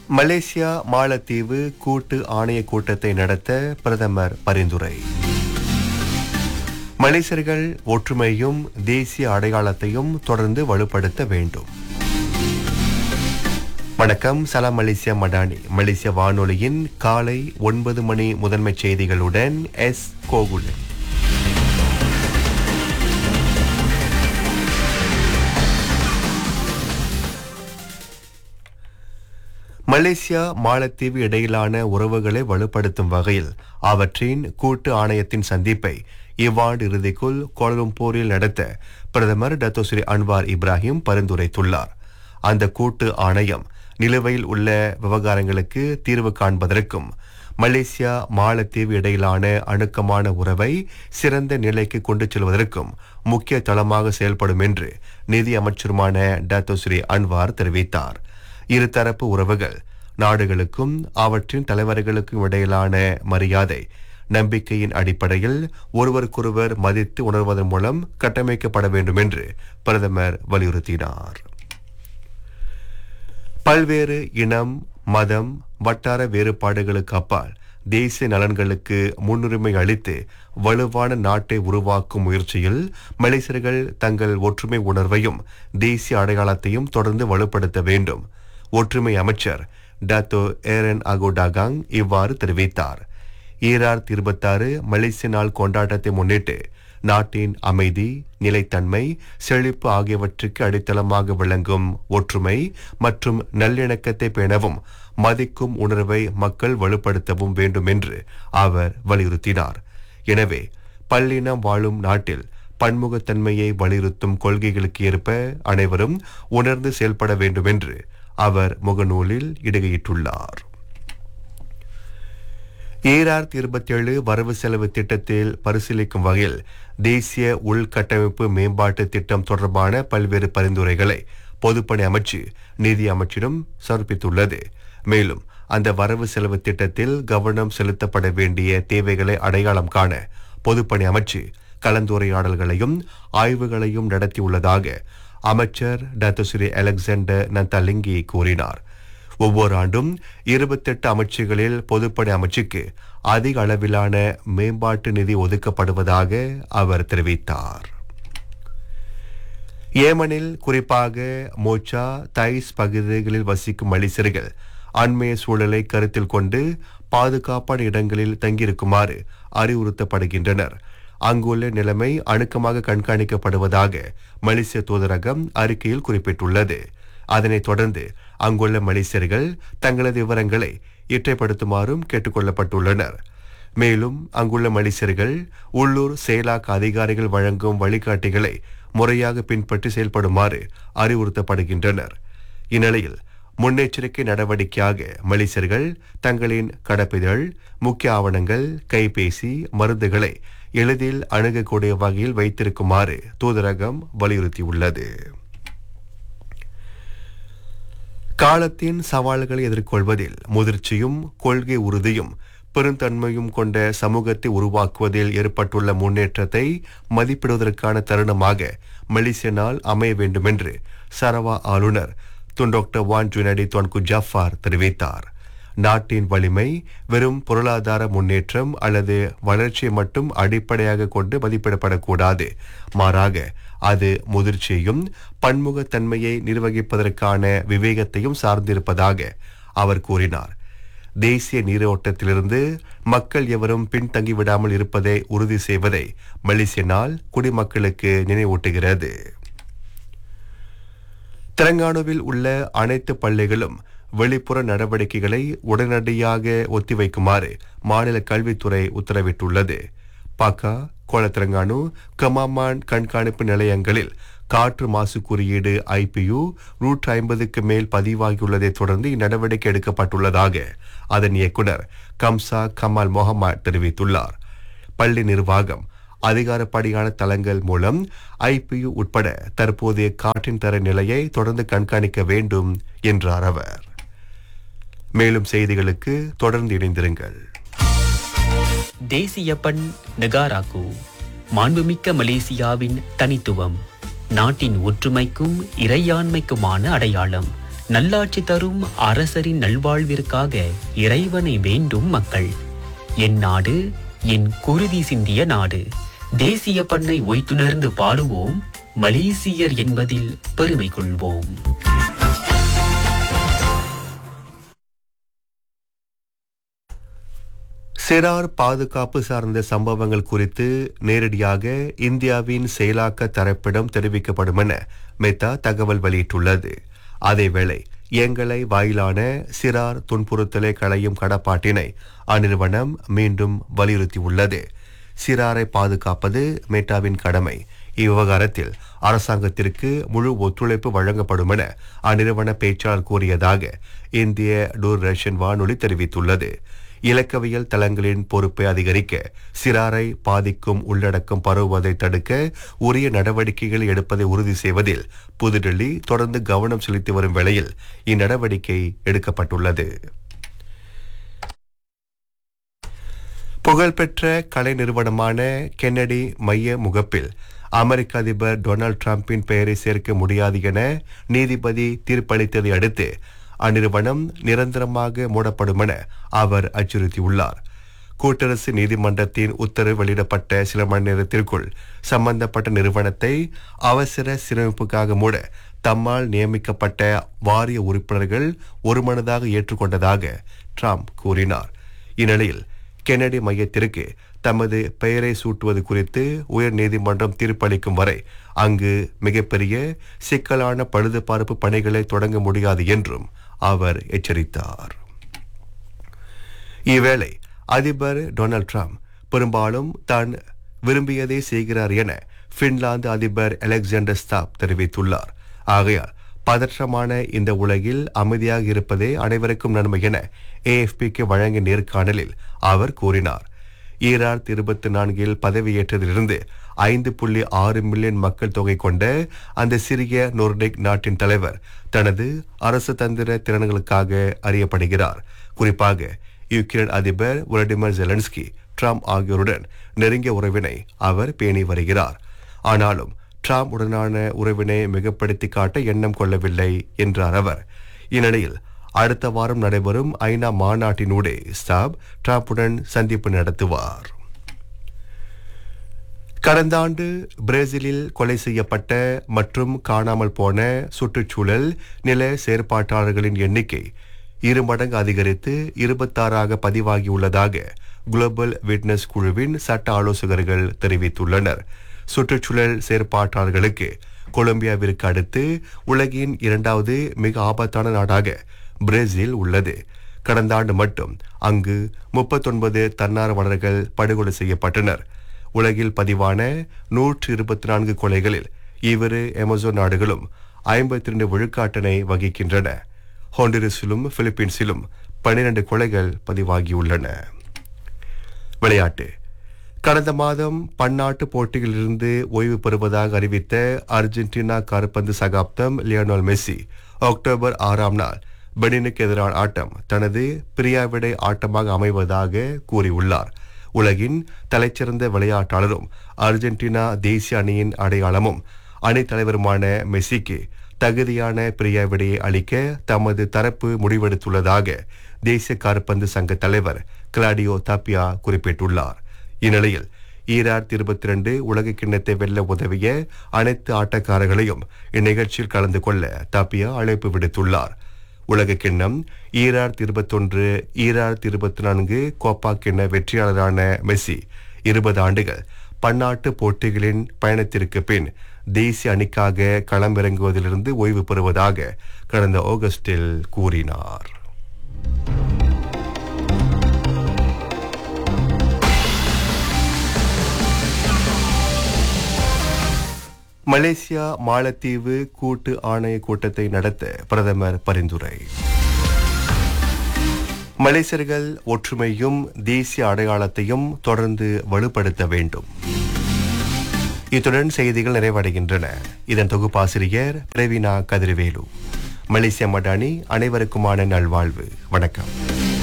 Malaysia மாலத்தீவு கூட்டு ஆணைய கூட்டத்தை நடத்த பிரதமர் பரிந்துரை மலேசியர்கள் ஒற்றுமையும் தேசிய அடையாளத்தையும் தொடர்ந்து வலுப்படுத்த வேண்டும் வணக்கம் சலாம் மலேசியா மடானி மலேசிய வானொலியின் காலை ஒன்பது மணி முதன்மை செய்திகளுடன் எஸ் கோகுலன் மலேசியா மாலத்தீவு இடையிலான உறவுகளை வலுப்படுத்தும் வகையில் அவற்றின் கூட்டு ஆணையத்தின் சந்திப்பை இவ்வாண்டு இறுதிக்குள் கோலம்பூரில் நடத்த பிரதமர் டத்தோஸ்ரீ அன்வார் இப்ராஹிம் பரிந்துரைத்துள்ளார் அந்த கூட்டு ஆணையம் நிலுவையில் உள்ள விவகாரங்களுக்கு தீர்வு காண்பதற்கும் மலேசியா மாலத்தீவு இடையிலான அணுக்கமான உறவை சிறந்த நிலைக்கு கொண்டு செல்வதற்கும் முக்கிய தளமாக செயல்படும் என்று நிதி அமைச்சருமான டத்தோஸ்ரீ அன்வார் தெரிவித்தார் இருதரப்பு உறவுகள் நாடுகளுக்கும் அவற்றின் தலைவர்களுக்கும் இடையிலான மரியாதை நம்பிக்கையின் அடிப்படையில் ஒருவருக்கொருவர் மதித்து உணர்வதன் மூலம் கட்டமைக்கப்பட வேண்டும் என்று பிரதமர் வலியுறுத்தினார் பல்வேறு இனம் மதம் வட்டார வேறுபாடுகளுக்கு அப்பால் தேசிய நலன்களுக்கு முன்னுரிமை அளித்து வலுவான நாட்டை உருவாக்கும் முயற்சியில் மலேசியர்கள் தங்கள் ஒற்றுமை உணர்வையும் தேசிய அடையாளத்தையும் தொடர்ந்து வலுப்படுத்த வேண்டும் ஒற்றுமை அமைச்சர் டாத்தோ ஏரன் அகோடாகாங் இவ்வாறு தெரிவித்தார் ஈராயிரத்தி இருபத்தாறு மலேசிய நாள் கொண்டாட்டத்தை முன்னிட்டு நாட்டின் அமைதி நிலைத்தன்மை செழிப்பு ஆகியவற்றுக்கு அடித்தளமாக விளங்கும் ஒற்றுமை மற்றும் நல்லிணக்கத்தை பேணவும் மதிக்கும் உணர்வை மக்கள் வலுப்படுத்தவும் வேண்டும் என்று அவர் வலியுறுத்தினார் எனவே பல்லினம் வாழும் நாட்டில் பன்முகத்தன்மையை வலியுறுத்தும் கொள்கைகளுக்கு ஏற்ப அனைவரும் உணர்ந்து செயல்பட வேண்டும் என்று அவர் முகநூலில் இடுகையிட்டுள்ளார் ஈராயிரத்தி இருபத்தி ஏழு வரவு செலவு திட்டத்தில் பரிசீலிக்கும் வகையில் தேசிய உள்கட்டமைப்பு மேம்பாட்டு திட்டம் தொடர்பான பல்வேறு பரிந்துரைகளை பொதுப்பணி அமைச்சு நிதி அமைச்சிடம் சமர்ப்பித்துள்ளது மேலும் அந்த வரவு செலவு திட்டத்தில் கவனம் செலுத்தப்பட வேண்டிய தேவைகளை அடையாளம் காண பொதுப்பணி அமைச்சு கலந்துரையாடல்களையும் ஆய்வுகளையும் நடத்தியுள்ளதாக அமைச்சர் டத்துஸ்ரீ அலெக்சாண்டர் நந்தலிங்கி கூறினார் ஒவ்வொரு ஆண்டும் இருபத்தெட்டு அமைச்சுகளில் பொதுப்படை அமைச்சுக்கு அதிக அளவிலான மேம்பாட்டு நிதி ஒதுக்கப்படுவதாக அவர் தெரிவித்தார் ஏமனில் குறிப்பாக மோச்சா தைஸ் பகுதிகளில் வசிக்கும் மலிசர்கள் அண்மைய சூழலை கருத்தில் கொண்டு பாதுகாப்பான இடங்களில் தங்கியிருக்குமாறு அறிவுறுத்தப்படுகின்றனர் அங்குள்ள நிலைமை அணுக்கமாக கண்காணிக்கப்படுவதாக மலேசிய தூதரகம் அறிக்கையில் குறிப்பிட்டுள்ளது அதனைத் தொடர்ந்து அங்குள்ள மலேசியர்கள் தங்களது விவரங்களை இற்றைப்படுத்துமாறும் கேட்டுக்கொள்ளப்பட்டுள்ளனர் மேலும் அங்குள்ள மலேசியர்கள் உள்ளூர் செயலாக்க அதிகாரிகள் வழங்கும் வழிகாட்டிகளை முறையாக பின்பற்றி செயல்படுமாறு அறிவுறுத்தப்படுகின்றனர் இந்நிலையில் முன்னெச்சரிக்கை நடவடிக்கையாக மலேசியர்கள் தங்களின் கடப்பிதழ் முக்கிய ஆவணங்கள் கைபேசி மருந்துகளை எளிதில் அணுகக்கூடிய வகையில் வைத்திருக்குமாறு தூதரகம் வலியுறுத்தியுள்ளது காலத்தின் சவால்களை எதிர்கொள்வதில் முதிர்ச்சியும் கொள்கை உறுதியும் பெருந்தன்மையும் கொண்ட சமூகத்தை உருவாக்குவதில் ஏற்பட்டுள்ள முன்னேற்றத்தை மதிப்பிடுவதற்கான தருணமாக மலேசிய நாள் அமைய வேண்டும் என்று சரவா ஆளுநர் Tun doctor Wan Junaidi Tuanku Jaafar தெரிவித்தார் நாட்டின் வலிமை வெறும் பொருளாதார முன்னேற்றம் அல்லது வளர்ச்சியை மட்டும் அடிப்படையாக கொண்டு மதிப்பிடப்படக்கூடாது மாறாக அது முதிர்ச்சியையும் பன்முகத்தன்மையை நிர்வகிப்பதற்கான விவேகத்தையும் சார்ந்திருப்பதாக அவர் கூறினார் தேசிய நீரோட்டத்திலிருந்து மக்கள் எவரும் பின்தங்கி விடாமல் இருப்பதை உறுதி செய்வதை மலேசிய நாள் குடிமக்களுக்கு நினைவூட்டுகிறது தெலங்கானாவில் உள்ள அனைத்து பள்ளிகளும் வெளிப்புற நடவடிக்கைகளை உடனடியாக ஒத்திவைக்குமாறு மாநில கல்வித்துறை உத்தரவிட்டுள்ளது பாக்கா கோலத்திரங்கானு கமாமான் கண்காணிப்பு நிலையங்களில் காற்று மாசு குறியீடு ஐபியு நூற்று ஐம்பதுக்கு மேல் பதிவாகியுள்ளதை தொடர்ந்து இந்நடவடிக்கை எடுக்கப்பட்டுள்ளதாக அதன் இயக்குனர் கம்சா கமால் மொஹமாட் தெரிவித்துள்ளார் பள்ளி நிர்வாகம் அதிகாரப்படியான தளங்கள் மூலம் ஐபியு உட்பட தற்போதைய காற்றின் தர நிலையை தொடர்ந்து கண்காணிக்க வேண்டும் என்றார் அவர் மேலும் செய்திகளுக்கு தொடர்ந்து இணைந்திருங்கள் தேசிய பண் நெகாராக்கு மாண்புமிக்க மலேசியாவின் தனித்துவம் நாட்டின் ஒற்றுமைக்கும் இறையாண்மைக்குமான அடையாளம் நல்லாட்சி தரும் அரசரின் நல்வாழ்விற்காக இறைவனை வேண்டும் மக்கள் என் நாடு என் குருதி சிந்திய நாடு தேசிய பண்ணை ஒய்த்துணர்ந்து பாடுவோம் மலேசியர் என்பதில் பெருமை கொள்வோம் சிறார் பாதுகாப்பு சார்ந்த சம்பவங்கள் குறித்து நேரடியாக இந்தியாவின் செயலாக்க தரப்பிடம் தெரிவிக்கப்படும் என மெத்தா தகவல் வெளியிட்டுள்ளது அதேவேளை எங்களை வாயிலான சிறார் துன்புறுத்தலை களையும் கடப்பாட்டினை அந்நிறுவனம் மீண்டும் வலியுறுத்தியுள்ளது சிறாரை பாதுகாப்பது மெட்டாவின் கடமை இவ்விவகாரத்தில் அரசாங்கத்திற்கு முழு ஒத்துழைப்பு வழங்கப்படும் என அந்நிறுவன பேச்சாளர் கூறியதாக இந்திய டூர்தர்ஷன் வானொலி தெரிவித்துள்ளது இலக்கவியல் தளங்களின் பொறுப்பை அதிகரிக்க சிறாரை பாதிக்கும் உள்ளடக்கம் பரவுவதை தடுக்க உரிய நடவடிக்கைகளை எடுப்பதை உறுதி செய்வதில் புதுடெல்லி தொடர்ந்து கவனம் செலுத்தி வரும் வேளையில் இந்நடவடிக்கை எடுக்கப்பட்டுள்ளது புகழ்பெற்ற கலை நிறுவனமான கென்னடி மைய முகப்பில் அமெரிக்க அதிபர் டொனால்ட் டிரம்பின் பெயரை சேர்க்க முடியாது என நீதிபதி தீர்ப்பளித்ததை அடுத்து அந்நிறுவனம் நிரந்தரமாக மூடப்படும் என அவர் அச்சுறுத்தியுள்ளார் கூட்டரசு நீதிமன்றத்தின் உத்தரவு வெளியிடப்பட்ட சில மணி நேரத்திற்குள் சம்பந்தப்பட்ட நிறுவனத்தை அவசர சீரமைப்புக்காக மூட தம்மால் நியமிக்கப்பட்ட வாரிய உறுப்பினர்கள் ஒருமனதாக ஏற்றுக்கொண்டதாக ட்ரம்ப் கூறினார் இந்நிலையில் கென்னடி மையத்திற்கு தமது பெயரை சூட்டுவது குறித்து உயர் நீதிமன்றம் தீர்ப்பளிக்கும் வரை அங்கு மிகப்பெரிய சிக்கலான பழுதுபார்ப்பு பணிகளை தொடங்க முடியாது என்றும் அவர் எச்சரித்தார் இவ்வேளை அதிபர் டொனால்ட் ட்ரம்ப் பெரும்பாலும் தான் விரும்பியதை செய்கிறார் என பின்லாந்து அதிபர் அலெக்சாண்டர் ஸ்தாப் தெரிவித்துள்ளார் ஆகையால் பதற்றமான இந்த உலகில் அமைதியாக இருப்பதே அனைவருக்கும் நன்மை என ஏஎஃபிக்கு வழங்கிய நேர்காணலில் அவர் கூறினார் ஈராயிரத்தி இருபத்தி நான்கில் பதவியேற்றதிலிருந்து ஐந்து புள்ளி ஆறு மில்லியன் மக்கள் தொகை கொண்ட அந்த சிறிய நோர்டிக் நாட்டின் தலைவர் தனது அரசு தந்திர திறன்களுக்காக அறியப்படுகிறார் குறிப்பாக யுக்ரைன் அதிபர் விளாடிமிர் ஜெலன்ஸ்கி ட்ரம்ப் ஆகியோருடன் நெருங்கிய உறவினை அவர் பேணி வருகிறார் ஆனாலும் ட்ரம்ப் உடனான உறவினை மிகப்படுத்தி காட்ட எண்ணம் கொள்ளவில்லை என்றார் அவர் இந்நிலையில் அடுத்த வாரம் நடைபெறும் ஐநா மாநாட்டினூடே ஸ்டாப் ட்ரம்புடன் சந்திப்பு நடத்துவார் கடந்த ஆண்டு பிரேசிலில் கொலை செய்யப்பட்ட மற்றும் காணாமல் போன சுற்றுச்சூழல் நில செயற்பாட்டாளர்களின் எண்ணிக்கை இரு மடங்கு அதிகரித்து இருபத்தாறாக பதிவாகியுள்ளதாக குளோபல் விட்னஸ் குழுவின் சட்ட ஆலோசகர்கள் தெரிவித்துள்ளனர் சுற்றுச்சூழல் செயற்பாட்டாளர்களுக்கு கொலம்பியாவிற்கு அடுத்து உலகின் இரண்டாவது மிக ஆபத்தான நாடாக பிரேசில் உள்ளது கடந்த ஆண்டு மட்டும் அங்கு முப்பத்தொன்பது தன்னார்வலர்கள் படுகொலை செய்யப்பட்டனர் உலகில் பதிவான நூற்று இருபத்தி நான்கு கொலைகளில் இவ்விரு அமேசான் நாடுகளும் ஐம்பத்தி ரெண்டு விழுக்காட்டினை வகிக்கின்றன ஹோண்டரிஸிலும் பிலிப்பீன்ஸிலும் பனிரெண்டு கொலைகள் பதிவாகியுள்ளன விளையாட்டு கடந்த மாதம் பன்னாட்டு போட்டிகளிலிருந்து ஓய்வு பெறுவதாக அறிவித்த அர்ஜென்டினா கால்பந்து சகாப்தம் லியோனல் மெஸ்ஸி அக்டோபர் ஆறாம் நாள் பெனினுக்கு எதிரான ஆட்டம் தனது பிரியாவிடை ஆட்டமாக அமைவதாக கூறியுள்ளார் உலகின் தலைச்சிறந்த விளையாட்டாளரும் அர்ஜென்டினா தேசிய அணியின் அடையாளமும் அணித் தலைவருமான மெஸ்ஸிக்கு தகுதியான பிரியாவிடையை அளிக்க தமது தரப்பு முடிவெடுத்துள்ளதாக தேசிய கால்பந்து சங்க தலைவர் கிளாடியோ தாப்பியா குறிப்பிட்டுள்ளார் இந்நிலையில் ஈராயிரத்தி இருபத்தி ரெண்டு உலக கிண்ணத்தை வெல்ல உதவிய அனைத்து ஆட்டக்காரர்களையும் இந்நிகழ்ச்சியில் கலந்து கொள்ள தாப்பியா அழைப்பு விடுத்துள்ளார் உலக கிண்ணம் ஈராயிரத்தி இருபத்தொன்று ஈராயிரத்தி இருபத்தி நான்கு கோப்பா கிண்ண வெற்றியாளரான மெஸ்ஸி இருபது ஆண்டுகள் பன்னாட்டு போட்டிகளின் பயணத்திற்கு பின் தேசிய அணிக்காக களமிறங்குவதிலிருந்து ஓய்வு பெறுவதாக கடந்த ஆகஸ்டில் கூறினார் மலேசியா மாலத்தீவு கூட்டு ஆணைய கூட்டத்தை நடத்த பிரதமர் பரிந்துரை மலேசியர்கள் ஒற்றுமையும் தேசிய அடையாளத்தையும் தொடர்ந்து வலுப்படுத்த வேண்டும் இத்துடன் செய்திகள் நிறைவடைகின்றன இதன் தொகுப்பாசிரியர் பிரவீனா கதிர்வேலு மலேசிய மடானி அனைவருக்குமான நல்வாழ்வு வணக்கம்